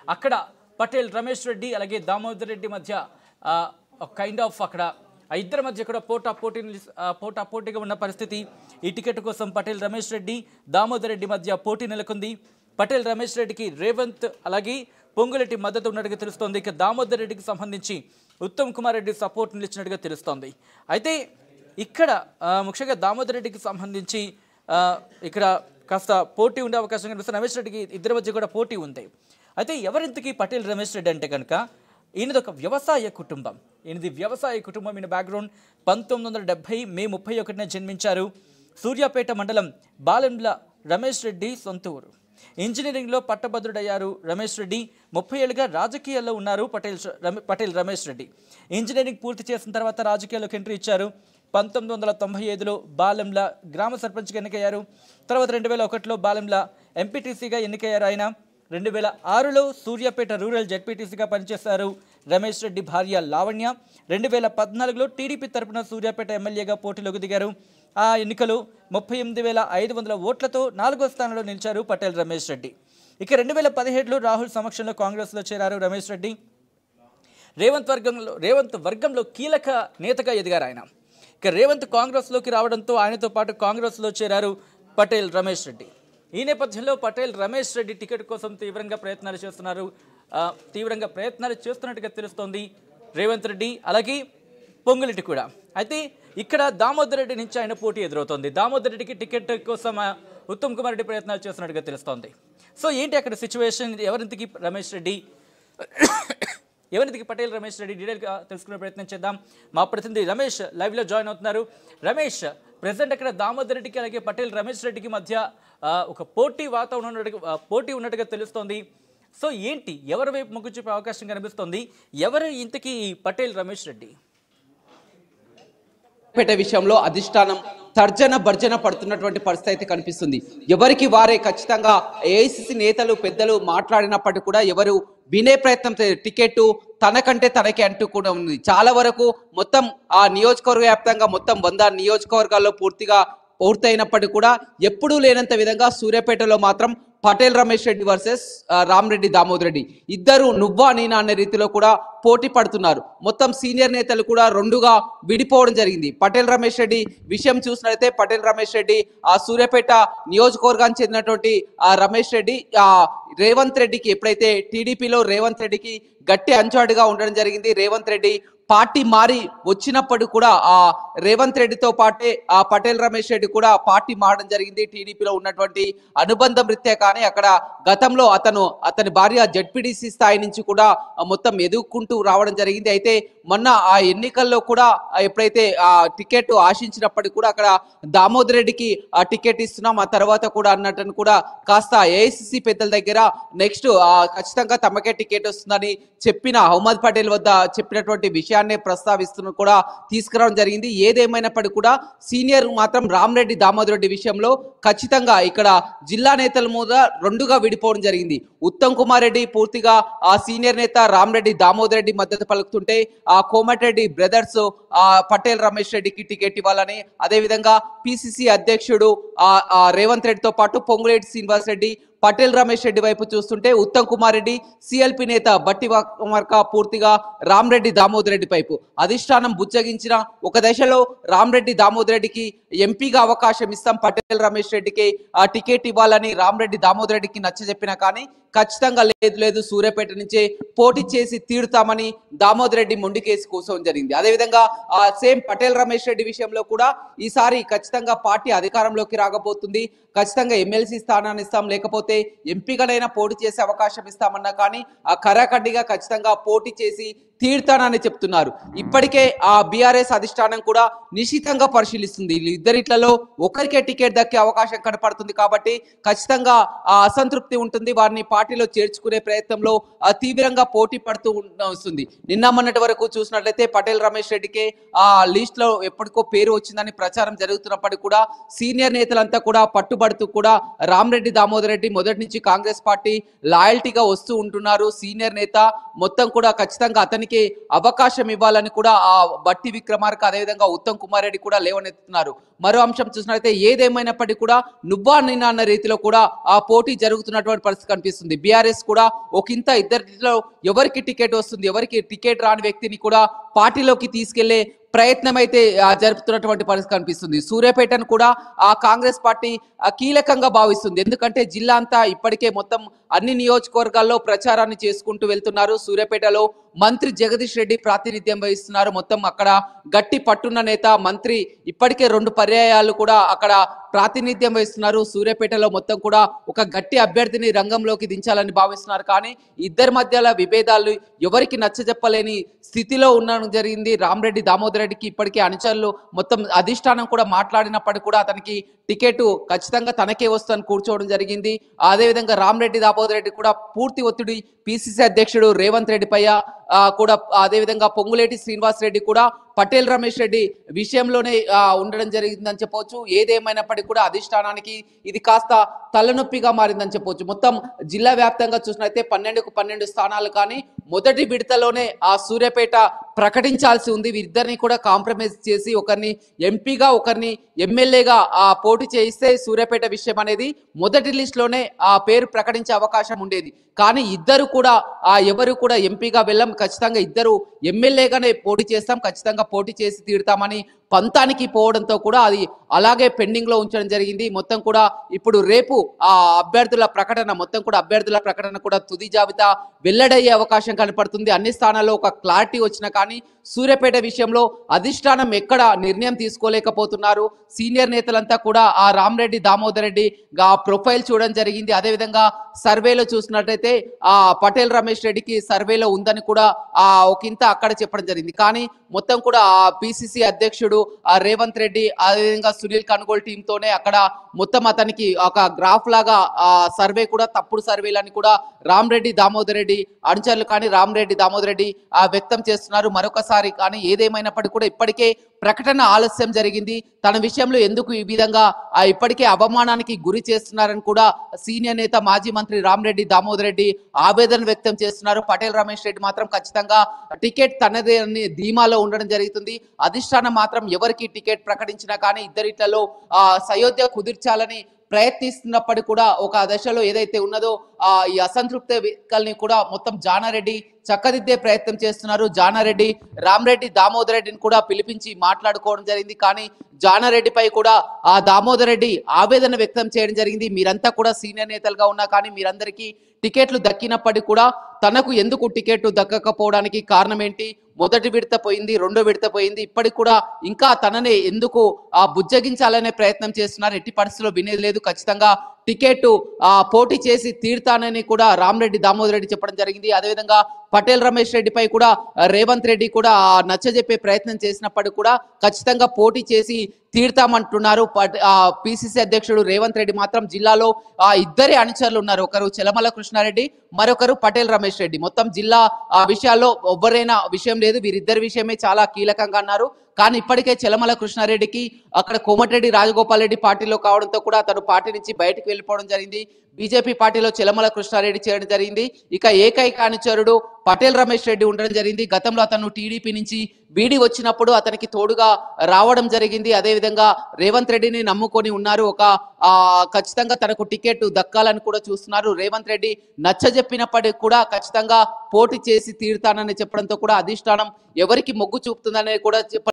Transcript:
అక్కడ పటేల్ రమేష్ రెడ్డి అలాగే దామోదర్ రెడ్డి మధ్య కైండ్ ఆఫ్ అక్కడ ఆ ఇద్దరి మధ్య కూడా పోటా పోటీ నిలిస్- ఆ, పోటా పోటీగా ఉన్న పరిస్థితి ఈ టికెట్ కోసం పటేల్ రమేష్ రెడ్డి దామోదర్ రెడ్డి మధ్య పోటీ నెలకొంది పటేల్ రమేష్ రెడ్డికి రేవంత్ అలాగే పొంగులెట్టి మద్దతు ఉన్నట్టుగా తెలుస్తోంది ఇక దామోదర్ రెడ్డికి సంబంధించి ఉత్తమ్ కుమార్ రెడ్డి సపోర్ట్ నిలిచినట్టుగా తెలుస్తోంది అయితే ఇక్కడ ఆ, ముఖ్యంగా దామోదర్ రెడ్డికి సంబంధించి ఆ, ఇక్కడ కాస్త పోటీ ఉండే అవకాశం కనిపిస్తుంది రమేష్ రెడ్డికి ఇద్దరి మధ్య కూడా పోటీ ఉంది అయితే ఎవరింతకీ పటేల్ రమేష్ రెడ్డి అంటే కనుక ఈయనది ఒక వ్యవసాయ కుటుంబం ఈయనది వ్యవసాయ కుటుంబం ఈయన బ్యాక్గ్రౌండ్ పంతొమ్మిది వందల డెబ్బై మే ముప్పై ఒకటిన జన్మించారు సూర్యాపేట మండలం బాలెంల రమేష్ రెడ్డి సొంత ఊరు ఇంజనీరింగ్లో పట్టభద్రుడయ్యారు రమేష్ రెడ్డి ముప్పై ఏళ్ళుగా రాజకీయాల్లో ఉన్నారు పటేల్ రమే- పటేల్ రమేష్ రెడ్డి ఇంజనీరింగ్ పూర్తి చేసిన తర్వాత రాజకీయాల్లోకి ఎంట్రీ ఇచ్చారు పంతొమ్మిది వందల తొంభై ఐదులో బాలెంల గ్రామ సర్పంచ్గా ఎన్నికయ్యారు తర్వాత రెండు వేల ఒకటిలో బాలెంల ఎంపీటీసీగా ఎన్నికయ్యారు ఆయన రెండు వేల ఆరులో సూర్యాపేట రూరల్ జెడ్పీటీసీగా పనిచేశారు రమేష్ రెడ్డి భార్య లావణ్య రెండు వేల పద్నాలుగులో టీడీపీ తరపున సూర్యాపేట ఎమ్మెల్యేగా పోటీలోకి దిగారు ఆ ఎన్నికలో ముప్పై ఎనిమిది వేల ఐదు వందల ఓట్లతో నాలుగో స్థానంలో నిలిచారు పటేల్ రమేష్ రెడ్డి ఇక రెండు వేల పదిహేడులో రాహుల్ సమక్షంలో కాంగ్రెస్లో చేరారు రమేష్ రెడ్డి రేవంత్ వర్గంలో రేవంత్ వర్గంలో కీలక నేతగా ఎదిగారు ఆయన ఇక రేవంత్ కాంగ్రెస్లోకి రావడంతో ఆయనతో పాటు కాంగ్రెస్లో చేరారు పటేల్ రమేష్ రెడ్డి ఈ నేపథ్యంలో పటేల్ రమేష్ రెడ్డి టికెట్ కోసం తీవ్రంగా ప్రయత్నాలు చేస్తున్నారు ఆ, తీవ్రంగా ప్రయత్నాలు చేస్తున్నట్టుగా తెలుస్తోంది రేవంత్ రెడ్డి అలాగే పొంగులెట్టి కూడా అయితే ఇక్కడ దామోదర్ రెడ్డి నుంచి ఆయన పోటీ ఎదురవుతోంది దామోదర్ రెడ్డికి టికెట్ కోసం ఆ, ఉత్తమ్ కుమార్ రెడ్డి ప్రయత్నాలు చేస్తున్నట్టుగా తెలుస్తోంది సో ఏంటి అక్కడ సిచ్యువేషన్ ఎవరింతకి రమేష్ రెడ్డి ఎవరికి పటేల్ రమేష్ రెడ్డి డీటెయిల్గా తెలుసుకునే ప్రయత్నం చేద్దాం మా ప్రతినిధి రమేష్ లైవ్లో జాయిన్ అవుతున్నారు రమేష్ ప్రజెంట్ అక్కడ దామోదర్ రెడ్డికి అలాగే పటేల్ రమేష్ రెడ్డికి మధ్య ఆ, ఒక పోటీ వాతావరణం ఉన్నట్టుగా ఆ, పోటీ ఉన్నట్టుగా తెలుస్తోంది సో ఏంటి ఎవరి వైపు మొగ్గు చూపే అవకాశం కనిపిస్తోంది ఎవరు ఇంతకీ ఈ పటేల్ రమేష్ రెడ్డి పేట విషయంలో అధిష్టానం తర్జన భర్జన పడుతున్నటువంటి పరిస్థితి అయితే కనిపిస్తుంది ఎవరికి వారే ఖచ్చితంగా ఏఐసిసి నేతలు పెద్దలు మాట్లాడినప్పటికీ కూడా ఎవరు వినే ప్రయత్నం చే- టికెట్ తనకంటే తనకే అంటూ కూడా ఉంది చాలా వరకు మొత్తం ఆ నియోజకవర్గ వ్యాప్తంగా మొత్తం వంద నియోజకవర్గాల్లో పూర్తిగా పూర్తయినప్పటికీ కూడా ఎప్పుడూ లేనంత విధంగా సూర్యాపేటలో మాత్రం పటేల్ రమేష్ రెడ్డి వర్సెస్ రామరెడ్డి దామోదర్ రెడ్డి ఇద్దరు నువ్వా నేనా అనే రీతిలో కూడా పోటీ పడుతున్నారు మొత్తం సీనియర్ నేతలు కూడా రెండుగా విడిపోవడం జరిగింది పటేల్ రమేష్ రెడ్డి విషయం చూసినట్లయితే పటేల్ రమేష్ రెడ్డి ఆ సూర్యాపేట నియోజకవర్గానికి చెందినటువంటి ఆ రమేష్ రెడ్డి ఆ రేవంత్ రెడ్డికి ఎప్పుడైతే టీడీపీలో రేవంత్ రెడ్డికి గట్టి అంచాడుగా ఉండడం జరిగింది రేవంత్ రెడ్డి పార్టీ మారి వచ్చినప్పుడు కూడా ఆ రేవంత్ రెడ్డితో పాటే ఆ పటేల్ రమేష్ రెడ్డి కూడా పార్టీ మారడం జరిగింది టీడీపీలో ఉన్నటువంటి అనుబంధం రీత్యా కానీ అక్కడ గతంలో అతను అతని భార్య జడ్పీడీసీ స్థాయి నుంచి కూడా ఆ మొత్తం ఎదుర్కొంటూ రావడం జరిగింది అయితే మొన్న ఆ ఎన్నికల్లో కూడా ఆ ఎప్పుడైతే ఆ టికెట్ ఆశించినప్పటికీ కూడా అక్కడ దామోదర్ రెడ్డికి ఆ టికెట్ ఇస్తున్నాం ఆ తర్వాత కూడా అన్నట్టు కూడా కాస్త ఏఐసిసి పెద్దల దగ్గర నెక్స్ట్ ఖచ్చితంగా తమకే టికెట్ వస్తుందని చెప్పిన అహ్మద్ పటేల్ వద్ద చెప్పినటువంటి విషయాన్నే ప్రస్తావిస్తున్న కూడా తీసుకురావడం జరిగింది ఏదేమైనప్పటికీ కూడా సీనియర్ మాత్రం రామరెడ్డి దామోదర్ రెడ్డి విషయంలో ఖచ్చితంగా ఇక్కడ జిల్లా నేతల మీద రెండుగా విడిపోవడం జరిగింది ఉత్తమ్ కుమార్ రెడ్డి పూర్తిగా ఆ సీనియర్ నేత రామరెడ్డి దామోదర్ రెడ్డి మద్దతు పలుకుతుంటే ఆ కోమటిరెడ్డి బ్రదర్స్ ఆ పటేల్ రమేష్ రెడ్డికి టికెట్ ఇవ్వాలని అదేవిధంగా పిసిసి అధ్యక్షుడు ఆ ఆ రేవంత్ రెడ్డితో పాటు పొంగులేటి శ్రీనివాస్ రెడ్డి పటేల్ రమేష్ రెడ్డి వైపు చూస్తుంటే ఉత్తమ్ కుమార్ రెడ్డి సిఎల్పి నేత బట్టి కుమార్క పూర్తిగా రామరెడ్డి దామోదర్ రెడ్డి వైపు అధిష్టానం బుచ్చగించిన ఒక దశలో రామరెడ్డి దామోదర్ రెడ్డికి ఎంపీగా అవకాశం ఇస్తాం పటేల్ రమేష్ రెడ్డికి ఆ టికెట్ ఇవ్వాలని రామరెడ్డి దామోదర్ రెడ్డికి నచ్చజెప్పినా కానీ ఖచ్చితంగా లేదు లేదు సూర్యాపేట నుంచే పోటీ చేసి తీరుతామని దామోదర్ రెడ్డి మొండికేసి కూర్చోవడం జరిగింది అదేవిధంగా ఆ సేమ్ పటేల్ రమేష్ రెడ్డి విషయంలో కూడా ఈసారి ఖచ్చితంగా పార్టీ అధికారంలోకి రాకపోతుంది ఖచ్చితంగా ఎమ్మెల్సీ స్థానాన్ని ఇస్తాం లేకపోతే ఎంపీగానైనా పోటీ చేసే అవకాశం ఇస్తామన్నా కానీ ఆ కరాఖండిగా ఖచ్చితంగా పోటీ చేసి తీర్థానని చెప్తున్నారు ఇప్పటికే ఆ బీఆర్ఎస్ అధిష్టానం కూడా నిశితంగా పరిశీలిస్తుంది ఇద్దరిట్లలో ఒకరికే టికెట్ దక్కే అవకాశం కనపడుతుంది కాబట్టి ఖచ్చితంగా ఆ అసంతృప్తి ఉంటుంది వారిని పార్టీలో చేర్చుకునే ప్రయత్నంలో ఆ తీవ్రంగా పోటీ పడుతూ ఉన్న- వస్తుంది నిన్న మొన్నటి వరకు చూసినట్లయితే పటేల్ రమేష్ రెడ్డికి ఆ లిస్ట్ లో ఎప్పటికో పేరు వచ్చిందని ప్రచారం జరుగుతున్నప్పటికీ కూడా సీనియర్ నేతలంతా కూడా పట్టుబడుతూ కూడా రామరెడ్డి దామోదర్ రెడ్డి మొదటి నుంచి కాంగ్రెస్ పార్టీ లాయల్టీగా వస్తూ ఉంటున్నారు సీనియర్ నేత మొత్తం కూడా ఖచ్చితంగా అతనికి రెడ్డికి అవకాశం ఇవ్వాలని కూడా ఆ బట్టి విక్రమార్క అదేవిధంగా ఉత్తమ్ కుమార్ రెడ్డి కూడా లేవనెత్తుతున్నారు మరో అంశం చూసినట్లయితే ఏదేమైనప్పటికీ కూడా నువ్వా నిన్న అన్న రీతిలో కూడా ఆ పోటీ జరుగుతున్నటువంటి పరిస్థితి కనిపిస్తుంది బీఆర్ఎస్ కూడా ఒకంత ఇద్దరిలో ఎవరికి టికెట్ వస్తుంది ఎవరికి టికెట్ రాని వ్యక్తిని కూడా పార్టీలోకి తీసుకెళ్లే ప్రయత్నం అయితే ఆ, జరుపుతున్నటువంటి పరిస్థితి కనిపిస్తుంది సూర్యాపేటను కూడా ఆ కాంగ్రెస్ పార్టీ ఆ, కీలకంగా భావిస్తుంది ఎందుకంటే జిల్లా అంతా ఇప్పటికే మొత్తం అన్ని నియోజకవర్గాల్లో ప్రచారాన్ని చేసుకుంటూ వెళ్తున్నారు సూర్యాపేటలో మంత్రి జగదీష్ రెడ్డి ప్రాతినిధ్యం వహిస్తున్నారు మొత్తం అక్కడ గట్టి పట్టున్న నేత మంత్రి ఇప్పటికే రెండు పర్యాయాలు కూడా అక్కడ ప్రాతినిధ్యం వహిస్తున్నారు సూర్యాపేటలో మొత్తం కూడా ఒక గట్టి అభ్యర్థిని రంగంలోకి దించాలని భావిస్తున్నారు కానీ ఇద్దరి మధ్యల విభేదాలు ఎవరికి నచ్చజెప్పలేని స్థితిలో ఉండడం జరిగింది రామరెడ్డి దామోదర్ రెడ్డికి ఇప్పటికే అనుచరులు మొత్తం అధిష్టానం కూడా మాట్లాడినప్పటికీ కూడా అతనికి టికెట్ ఖచ్చితంగా తనకే వస్తుందని కూర్చోవడం జరిగింది అదేవిధంగా రామరెడ్డి దామోదర్ రెడ్డి కూడా పూర్తి ఒత్తిడి పిసిసి అధ్యక్షుడు రేవంత్ రెడ్డి పై ఆ, కూడా అదేవిధంగా పొంగులేటి శ్రీనివాస్ రెడ్డి కూడా పటేల్ రమేష్ రెడ్డి విషయంలోనే ఆ, ఉండడం జరిగిందని చెప్పవచ్చు ఏదేమైనప్పటికీ కూడా అధిష్టానానికి ఇది కాస్త తలనొప్పిగా మారిందని చెప్పవచ్చు మొత్తం జిల్లా వ్యాప్తంగా చూసినట్లయితే పన్నెండుకు పన్నెండు స్థానాలు కానీ మొదటి విడతలోనే ఆ సూర్యాపేట ప్రకటించాల్సి ఉంది వీరిద్దరిని కూడా కాంప్రమైజ్ చేసి ఒకరిని ఎంపీగా ఒకరిని ఎమ్మెల్యేగా ఆ పోటీ చేయిస్తే సూర్యాపేట విషయం అనేది మొదటి లిస్ట్ లోనే ఆ పేరు ప్రకటించే అవకాశం ఉండేది కానీ ఇద్దరు కూడా ఆ ఎవరు కూడా ఎంపీగా వెళ్ళం ఖచ్చితంగా ఇద్దరు ఎమ్మెల్యేగానే పోటీ చేస్తాం ఖచ్చితంగా పోటీ చేసి తీరుతామని పంతానికి పోవడంతో కూడా అది అలాగే పెండింగ్ లో ఉంచడం జరిగింది మొత్తం కూడా ఇప్పుడు రేపు ఆ అభ్యర్థుల ప్రకటన మొత్తం కూడా అభ్యర్థుల ప్రకటన కూడా తుది జాబితా వెల్లడయ్యే అవకాశం కనపడుతుంది అన్ని స్థానాల్లో ఒక క్లారిటీ వచ్చినా కానీ సూర్యాపేట విషయంలో అధిష్టానం ఎక్కడ నిర్ణయం తీసుకోలేకపోతున్నారు సీనియర్ నేతలంతా కూడా ఆ రామరెడ్డి దామోదర్ రెడ్డి ఆ ప్రొఫైల్ చూడడం జరిగింది అదేవిధంగా సర్వేలో చూసినట్టయితే ఆ పటేల్ రమేష్ రెడ్డికి సర్వేలో ఉందని కూడా ఆ ఒకంత అక్కడ చెప్పడం జరిగింది కానీ మొత్తం కూడా ఆ పిసిసి అధ్యక్షుడు ఆ రేవంత్ రెడ్డి అదేవిధంగా సునీల్ కనుగోలు టీమ్ తోనే అక్కడ మొత్తం అతనికి ఒక గ్రాఫ్ లాగా ఆ సర్వే కూడా తప్పుడు సర్వేలని కూడా రామరెడ్డి దామోదర్ రెడ్డి అనుచరులు కానీ రామరెడ్డి దామోదర్ రెడ్డి ఆ వ్యక్తం చేస్తున్నారు మరొకసారి కానీ ఏదేమైనప్పటికీ కూడా ఇప్పటికే ప్రకటన ఆలస్యం జరిగింది తన విషయంలో ఎందుకు ఈ విధంగా ఆ ఇప్పటికే అవమానానికి గురి చేస్తున్నారని కూడా సీనియర్ నేత మాజీ మంత్రి రామరెడ్డి దామోదర్ రెడ్డి ఆవేదన వ్యక్తం చేస్తున్నారు పటేల్ రమేష్ రెడ్డి మాత్రం ఖచ్చితంగా టికెట్ తనదే అని ధీమాలో ఉండడం జరుగుతుంది అధిష్టానం మాత్రం ఎవరికి టికెట్ ప్రకటించినా కానీ ఇద్దరిట్లలో ఆ సయోధ్య కుదిర్చాలని ప్రయత్నిస్తున్నప్పటికీ కూడా ఒక దశలో ఏదైతే ఉన్నదో ఆ ఈ అసంతృప్త వ్యక్తుల్ని కూడా మొత్తం జానారెడ్డి చక్కదిద్దే ప్రయత్నం చేస్తున్నారు జానారెడ్డి రామరెడ్డి దామోదర్ రెడ్డిని కూడా పిలిపించి మాట్లాడుకోవడం జరిగింది కానీ జానారెడ్డిపై కూడా ఆ దామోదర్ రెడ్డి ఆవేదన వ్యక్తం చేయడం జరిగింది మీరంతా కూడా సీనియర్ నేతలుగా ఉన్నా కానీ మీరందరికీ టికెట్లు దక్కినప్పటికీ కూడా తనకు ఎందుకు టికెట్ దక్కకపోవడానికి కారణం ఏంటి మొదటి విడత పోయింది రెండో విడత పోయింది ఇప్పటికి కూడా ఇంకా తననే ఎందుకు ఆ బుజ్జగించాలనే ప్రయత్నం చేస్తున్నారు ఎట్టి పరిస్థితుల్లో వినేది లేదు ఖచ్చితంగా టికెట్ ఆ పోటీ చేసి తీర్తానని కూడా రామరెడ్డి దామోదర్ రెడ్డి చెప్పడం జరిగింది అదేవిధంగా పటేల్ రమేష్ రెడ్డిపై కూడా ఆ, రేవంత్ రెడ్డి కూడా ఆ, నచ్చజెప్పే ప్రయత్నం చేసినప్పటికీ కూడా ఖచ్చితంగా పోటీ చేసి తీర్తామంటున్నారు పట్- ఆ పిసిసి అధ్యక్షుడు రేవంత్ రెడ్డి మాత్రం జిల్లాలో ఆ ఇద్దరి అనుచరులు ఉన్నారు ఒకరు చెలమల కృష్ణారెడ్డి మరొకరు పటేల్ రమేష్ రెడ్డి మొత్తం జిల్లా ఆ విషయాల్లో ఎవ్వరైనా విషయం లేదు వీరిద్దరి విషయమే చాలా కీలకంగా అన్నారు కానీ ఇప్పటికే చెలమల కృష్ణారెడ్డికి అక్కడ కోమటిరెడ్డి రాజగోపాల్ రెడ్డి పార్టీలో కావడంతో కూడా అతను పార్టీ నుంచి బయటకు వెళ్ళిపోవడం జరిగింది బీజేపీ పార్టీలో చెలమల కృష్ణారెడ్డి చేరడం జరిగింది ఇక ఏకైక అనుచరుడు పటేల్ రమేష్ రెడ్డి ఉండడం జరిగింది గతంలో అతను టీడీపీ నుంచి వీడి వచ్చినప్పుడు అతనికి తోడుగా రావడం జరిగింది అదేవిధంగా రేవంత్ రెడ్డిని నమ్ముకొని ఉన్నారు ఒక ఆ ఖచ్చితంగా తనకు టికెట్ దక్కాలని కూడా చూస్తున్నారు రేవంత్ రెడ్డి నచ్చజెప్పినప్పటికీ కూడా ఖచ్చితంగా పోటీ చేసి తీరుతానని చెప్పడంతో కూడా అధిష్టానం ఎవరికి మొగ్గు చూపుతుందనేది కూడా చెప్ప